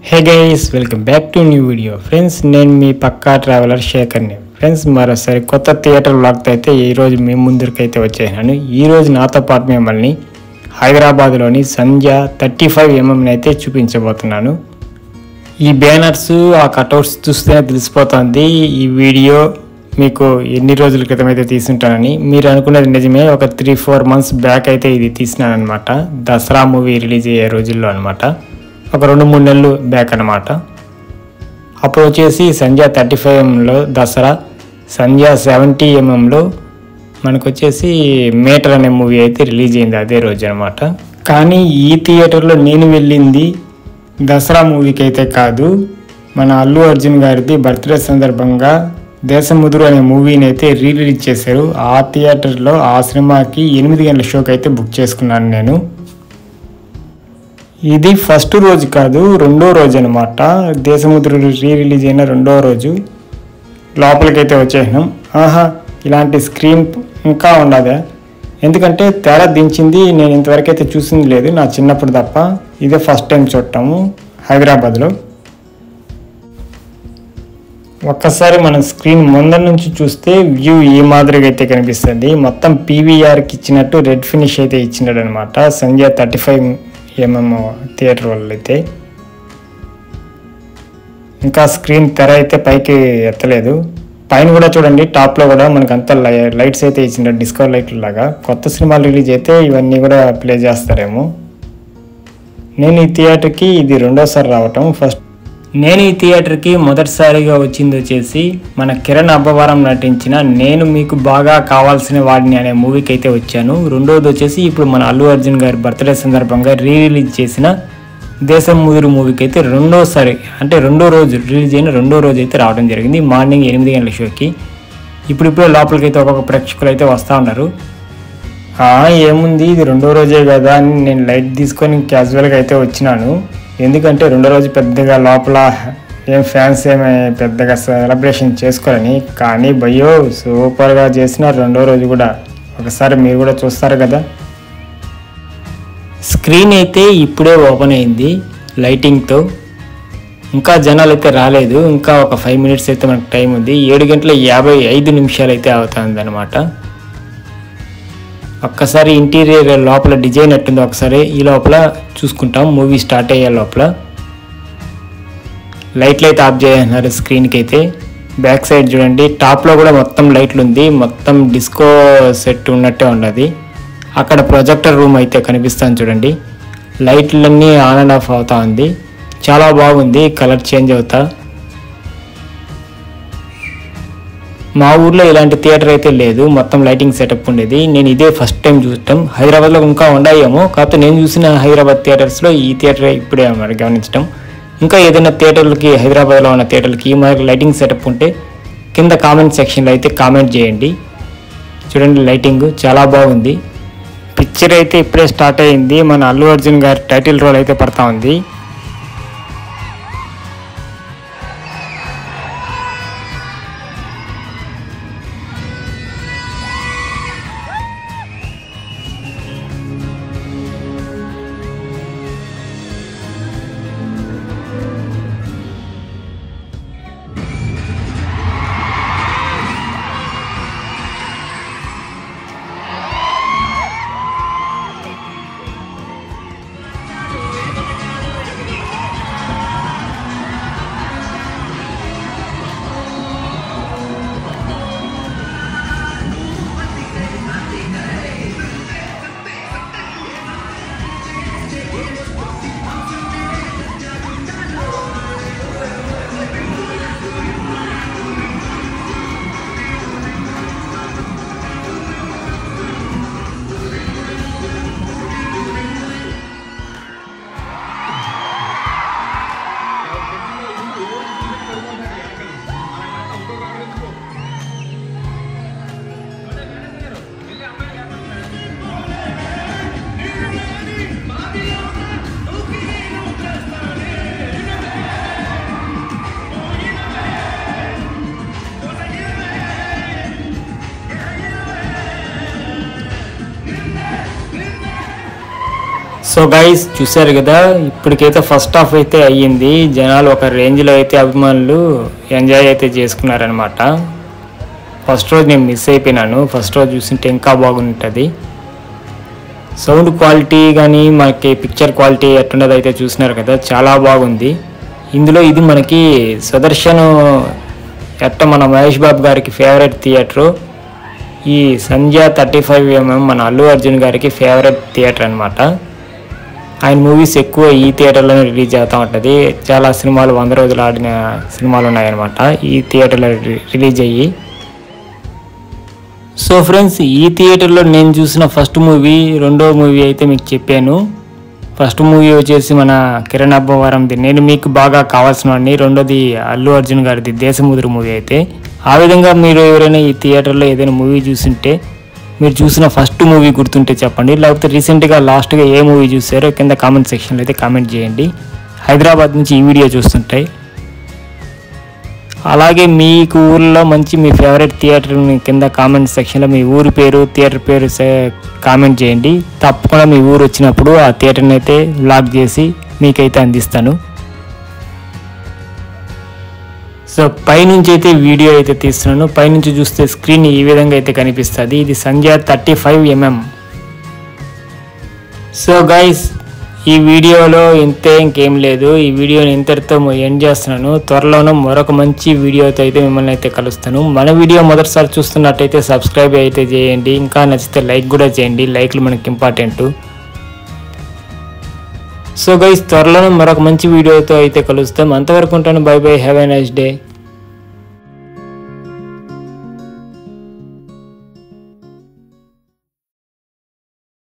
hey guys welcome back to new video friends నేను మీ పక్కా traveller శేఖర్ని friends మరోసారి కొత్త థియేటర్ బ్లాగ్తో అయితే ఈ రోజు మీ ముందరికి అయితే వచ్చేసాను ఈ రోజు నాతో పాటు మిమ్మల్ని హైదరాబాద్లోని సంధ్య థర్టీ ఫైవ్ ఎంఎంని అయితే చూపించబోతున్నాను ఈ బ్యానర్స్ ఆ కటౌట్స్ చూస్తేనే తెలిసిపోతుంది ఈ వీడియో మీకు ఎన్ని రోజుల క్రితం అయితే తీసుంటానని మీరు అనుకునేది నిజమే ఒక త్రీ ఫోర్ మంత్స్ బ్యాక్ అయితే ఇది తీసినానమాట దసరా మూవీ రిలీజ్ అయ్యే రోజుల్లో అనమాట ఒక రెండు మూడు నెలలు బ్యాక్ అనమాట అప్పుడు వచ్చేసి సంధ్య థర్టీ ఫైవ్ ఎంలో దసరా సంధ్య సెవెంటీ ఎంఎంలో మనకు వచ్చేసి మీటర్ అనే మూవీ అయితే రిలీజ్ అయింది అదే రోజు అనమాట కానీ ఈ థియేటర్లో నేను వెళ్ళింది దసరా మూవీకి అయితే కాదు మన అల్లు అర్జున్ గారిది బర్త్డే సందర్భంగా దేశముదురు అనే మూవీని అయితే రీ రిలీజ్ చేశారు ఆ థియేటర్లో ఆ సినిమాకి ఎనిమిది గంటల షోకి అయితే బుక్ చేసుకున్నాను నేను ఇది ఫస్ట్ రోజు కాదు రెండో రోజు అనమాట దేశముద్ర రీ రిలీజ్ అయిన రెండో రోజు లోపలికైతే వచ్చేసినాం ఆహా ఇలాంటి స్క్రీన్ ఇంకా ఉండదా ఎందుకంటే తేడా దించింది నేను ఇంతవరకు అయితే చూసింది లేదు నా చిన్నప్పుడు తప్ప ఇదే ఫస్ట్ టైం చూడటము హైదరాబాద్లో ఒక్కసారి మనం స్క్రీన్ ముందర నుంచి చూస్తే వ్యూ ఈ మాదిరిగా అయితే కనిపిస్తుంది మొత్తం పీవీఆర్కి ఇచ్చినట్టు రెడ్ ఫినిష్ అయితే ఇచ్చినాడు అనమాట Sanjay thirty five MM theatre వాళ్ళు అయితే ఇంకా స్క్రీన్ తెర అయితే పైకి ఎత్తలేదు పైన కూడా చూడండి టాప్లో కూడా మనకు అంత లైట్స్ అయితే ఇచ్చిన డిస్కో లైట్లు లాగా కొత్త సినిమాలు రిలీజ్ అయితే ఇవన్నీ కూడా ప్లే చేస్తారేమో నేను ఈ థియేటర్కి ఇది రెండోసారి రావటం ఫస్ట్ నేను ఈ థియేటర్కి మొదటిసారిగా వచ్చింది వచ్చేసి మన కిరణ్ అబ్బవరం నటించిన నేను మీకు బాగా కావాల్సిన వాడిని అనే మూవీకి అయితే వచ్చాను రెండోది వచ్చేసి ఇప్పుడు మన అల్లు అర్జున్ గారి బర్త్డే సందర్భంగా రీ రిలీజ్ చేసిన దేశం ముదురు మూవీకి అయితే రెండోసారి అంటే రెండో రోజు రిలీజ్ అయిన రెండో రోజు అయితే రావడం జరిగింది మార్నింగ్ ఎనిమిది గంటల షోకి ఇప్పుడు ఇప్పుడే లోపలికి అయితే ఒక్కొక్క ప్రేక్షకులు అయితే వస్తూ ఉన్నారు "ఆ, ఏముంది ఇది రెండో రోజే కదా అని నేను లైట్ తీసుకొని క్యాజువల్గా అయితే వచ్చినాను ఎందుకంటే రెండో రోజు పెద్దగా లోపల ఏం ఫ్యాన్స్ ఏమి పెద్దగా సెలబ్రేషన్ చేసుకోరని కానీ భయ్యో సూపర్గా చేసిన రెండో రోజు కూడా ఒకసారి మీరు కూడా చూస్తారు కదా స్క్రీన్ అయితే ఇప్పుడే ఓపెన్ అయింది లైటింగ్తో ఇంకా జనాలు అయితే రాలేదు ఇంకా ఒక ఫైవ్ మినిట్స్ అయితే మనకు టైం ఉంది ఏడు గంటల యాభై ఐదు నిమిషాలు అయితే అవుతుంది అనమాట ఒక్కసారి ఇంటీరియర్ లోపల డిజైన్ ఎట్టుందో ఒకసారి ఈ లోపల చూసుకుంటాం మూవీ స్టార్ట్ అయ్యే లోపల లైట్లు అయితే ఆఫ్ చేస్తున్నారు స్క్రీన్కి అయితే బ్యాక్ సైడ్ చూడండి టాప్లో కూడా మొత్తం లైట్లు ఉంది మొత్తం డిస్కో సెట్ ఉన్నట్టే ఉన్నది అక్కడ ప్రొజెక్టర్ రూమ్ అయితే కనిపిస్తాను చూడండి లైట్లన్నీ ఆన్ అండ్ ఆఫ్ అవుతా ఉంది చాలా బాగుంది కలర్ చేంజ్ అవుతా మా ఊర్లో ఇలాంటి థియేటర్ అయితే లేదు మొత్తం లైటింగ్ సెటప్ ఉండేది నేను ఇదే ఫస్ట్ టైం చూడటం హైదరాబాద్లో ఇంకా ఉన్నాయేమో కాకపోతే నేను చూసిన హైదరాబాద్ థియేటర్స్లో ఈ థియేటర్ ఇప్పుడే మరి గమనించడం ఇంకా ఏదైనా థియేటర్లకి హైదరాబాద్లో ఉన్న థియేటర్లకి ఈ మరి లైటింగ్ సెటప్ ఉంటే కింద కామెంట్ సెక్షన్లో అయితే కామెంట్ చేయండి చూడండి లైటింగ్ చాలా బాగుంది పిక్చర్ అయితే ఇప్పుడే స్టార్ట్ అయింది మన అల్లు అర్జున్ గారి టైటిల్ రోల్ అయితే పడతా ఉంది సో గైస్ చూశారు కదా ఇప్పటికైతే ఫస్ట్ హాఫ్ అయితే అయ్యింది జనాలు ఒక రేంజ్లో అయితే అభిమానులు ఎంజాయ్ అయితే చేసుకున్నారనమాట ఫస్ట్ రోజు నేను మిస్ అయిపోయినాను ఫస్ట్ రోజు చూసింటే ఇంకా బాగుంటుంది సౌండ్ క్వాలిటీ కానీ మనకి పిక్చర్ క్వాలిటీ ఎట్టున్నది అయితే చూసినారు కదా చాలా బాగుంది ఇందులో ఇది మనకి సుదర్శన్ ఎట్ట మన మహేష్ బాబు గారికి ఫేవరెట్ థియేటరు ఈ సంధ్య థర్టీ ఫైవ్ ఎంఎం మన అల్లు అర్జున్ గారికి ఫేవరెట్ థియేటర్ అనమాట ఆయన మూవీస్ ఎక్కువ ఈ థియేటర్లోనే రిలీజ్ అవుతూ ఉంటుంది చాలా సినిమాలు వంద రోజులు ఆడిన సినిమాలు ఉన్నాయన్నమాట ఈ థియేటర్లో రి- రిలీజ్ అయ్యి సో ఫ్రెండ్స్ ఈ థియేటర్లో నేను చూసిన ఫస్ట్ మూవీ రెండో మూవీ అయితే మీకు చెప్పాను ఫస్ట్ మూవీ వచ్చేసి మన కిరణ్ అబ్బవరంది నేను మీకు బాగా కావాల్సిన వాడిని రెండోది అల్లు అర్జున్ గారిది దేశముద్ర మూవీ అయితే ఆ విధంగా మీరు ఎవరైనా ఈ థియేటర్లో ఏదైనా మూవీ చూసింటే మీరు చూసిన ఫస్ట్ మూవీ గుర్తుంటే చెప్పండి లేకపోతే రీసెంట్గా లాస్ట్గా ఏ మూవీ చూసారో కింద కామెంట్ సెక్షన్లో అయితే కామెంట్ చేయండి హైదరాబాద్ నుంచి ఈ వీడియో చూస్తుంటాయి అలాగే మీకు ఊర్లో మంచి మీ ఫేవరెట్ థియేటర్ని కింద కామెంట్ సెక్షన్లో మీ ఊరి పేరు థియేటర్ పేరు సే- కామెంట్ చేయండి తప్పకుండా మీ ఊరు వచ్చినప్పుడు ఆ థియేటర్ని అయితే వ్లాగ్ చేసి మీకైతే అందిస్తాను సో పైనుంచి అయితే వీడియో అయితే తీస్తున్నాను పైనుంచి చూస్తే స్క్రీన్ ఈ విధంగా అయితే కనిపిస్తుంది ఇది Sandhya thirty five MM so guys ఈ వీడియోలో ఇంతే ఇంకేం లేదు ఈ వీడియోని ఇంతటితో ఎండ్ చేస్తున్నాను త్వరలోనే మరొక మంచి వీడియోతో అయితే మిమ్మల్ని అయితే కలుస్తాను మన వీడియో మొదటిసారి చూస్తున్నట్టయితే సబ్స్క్రైబ్ అయితే చేయండి ఇంకా నచ్చితే లైక్ కూడా చేయండి లైక్లు మనకి ఇంపార్టెంట్ సో గైస్ త్వరలోనే మరొక మంచి వీడియోతో అయితే కలుస్తాం అంతవరకు ఉంటాను bye bye have a nice day